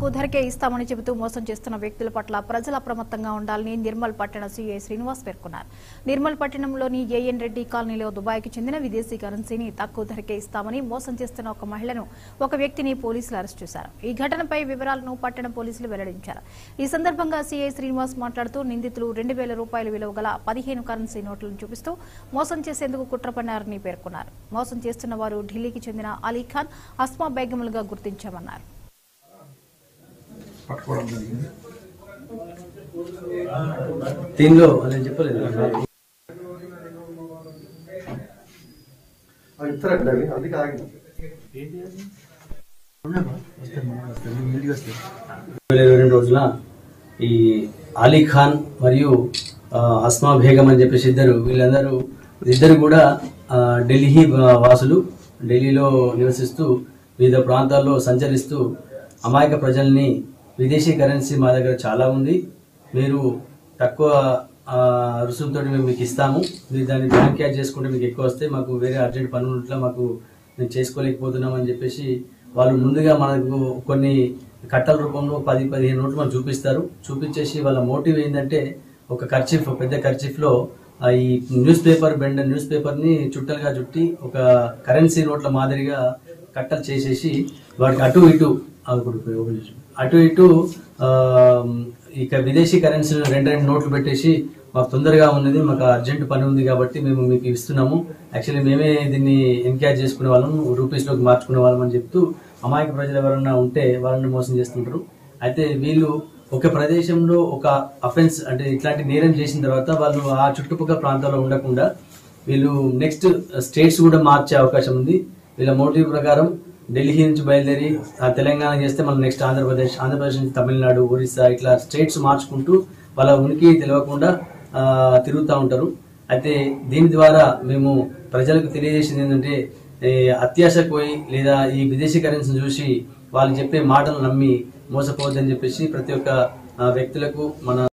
తక్కువ ధరకే ఇస్తామని చెబుతూ మోసం చేస్తున్న వ్యక్తుల పట్ల ప్రజలు అప్రమత్తంగా ఉండాలని నిర్మల్ పట్టణ సీఐ శ్రీనివాస్ పేర్కొన్నారు నిర్మల్ పట్టణంలోని ఏఎన్ రెడ్డి కాలనీలో దుబాయ్కి చెందిన విదేశీ కరెన్సీని తక్కువ ధరకే ఇస్తామని మోసం చేస్తున్న ఒక మహిళను ఒక వ్యక్తిని పోలీసులు అరెస్ట్ చేశారు ఈ ఘటనపై వివరాలను పట్టణ పోలీసులు వెల్లడించారు ఈ సందర్భంగా సీఐ శ్రీనివాస్ మాట్లాడుతూ నిందితులు రెండు వేల రూపాయల విలువ గల పదిహేను కరెన్సీ నోట్లను చూపిస్తూ మోసం చేసేందుకు కుట్ర పన్నారని పేర్కొన్నారు మోసం చేస్తున్న వారు ఢిల్లీకి చెందిన అలీఖాన్ అస్మా బేగములుగా గుర్తించామన్నారు పట్టుకోవడం జరిగింది దీనిలో నేను చెప్పలేదు అది ఇస్తారండి అవి అందుకే ఆగింది వేల ఇరవై రెండు రోజున ఈ అలీ ఖాన్ మరియు ఆ, అస్మా బేగం అని చెప్పేసి ఇద్దరు వీళ్ళందరూ ఇద్దరు కూడా ఆ, ఢిల్లీ వాసులు ఢిల్లీలో నివసిస్తూ వివిధ ప్రాంతాల్లో సంచరిస్తూ అమాయక ప్రజల్ని విదేశీ కరెన్సీ మా దగ్గర చాలా ఉంది మీరు తక్కువ ఆ, రుసుముతో మేము మీకు ఇస్తాము మీరు దాన్ని బ్యాంక్ క్యాష్ చేసుకుంటే మీకు ఎక్కువ వస్తే మాకు వేరే అర్జెంట్ పని ఉన్నట్ల మాకు మేము చేసుకోలేకపోతున్నాం అని చెప్పేసి వాళ్ళు ముందుగా మనకు కొన్ని కట్టల రూపంలో పది పదిహేను నోట్లు మనకు చూపిస్తారు చూపించేసి వాళ్ళ మోటివ్ ఏంటంటే ఒక ఖర్చీఫ్ పెద్ద ఖర్చీఫ్ లో ఆ ఈ newspaper bend newspaper ని చుట్టలుగా చుట్టి ఒక కరెన్సీ నోట్ల మాదిరిగా కట్టలు చేసేసి వాడికి అటు ఇటు ఆ, ఇప్పుడు ఒక నిమిషం. అటు ఇటు ఆ, ఇక విదేశీ కరెన్సీ రెండు రెండు నోట్లు పెట్టేసి మాకు తొందరగా ఉన్నది మాకు అర్జెంట్ పని ఉంది కాబట్టి మేము మీకు ఇస్తున్నాము యాక్చువల్లీ మేమే దీన్ని ఎన్క్యాజ్ చేసుకునే వాళ్ళం రూపీస్ లోకి మార్చుకునే వాళ్ళం అని చెప్తూ అమాయక ప్రజలు ఎవరైనా ఉంటే వాళ్ళని మోసం చేస్తుంటారు అయితే వీళ్ళు ఒక ప్రదేశంలో ఒక అఫెన్స్ అంటే ఇట్లాంటి నేరం చేసిన తర్వాత వాళ్ళు ఆ చుట్టుపక్కల ప్రాంతాల్లో ఉండకుండా వీళ్ళు నెక్స్ట్ స్టేట్స్ కూడా మార్చే అవకాశం ఉంది వీళ్ళ మోటివ్ ప్రకారం ఢిల్లీ నుంచి బయలుదేరి ఆ తెలంగాణ చేస్తే మనం నెక్స్ట్ ఆంధ్రప్రదేశ్ ఆంధ్రప్రదేశ్ నుంచి తమిళనాడు ఒరిస్సా ఇట్లా స్టేట్స్ మార్చుకుంటూ వాళ్ళ ఉనికి తెలియకుండా ఆ, తిరుగుతూ ఉంటారు అయితే దీని ద్వారా మేము ప్రజలకు తెలియజేసింది ఏంటంటే ఏ, అత్యాశకు పోయి లేదా ఈ విదేశీ కరెన్సీని చూసి వాళ్ళు చెప్పే మాటలు నమ్మి మోసపోవద్దని చెప్పేసి ప్రతి ఒక్క ఆ, వ్యక్తులకు మన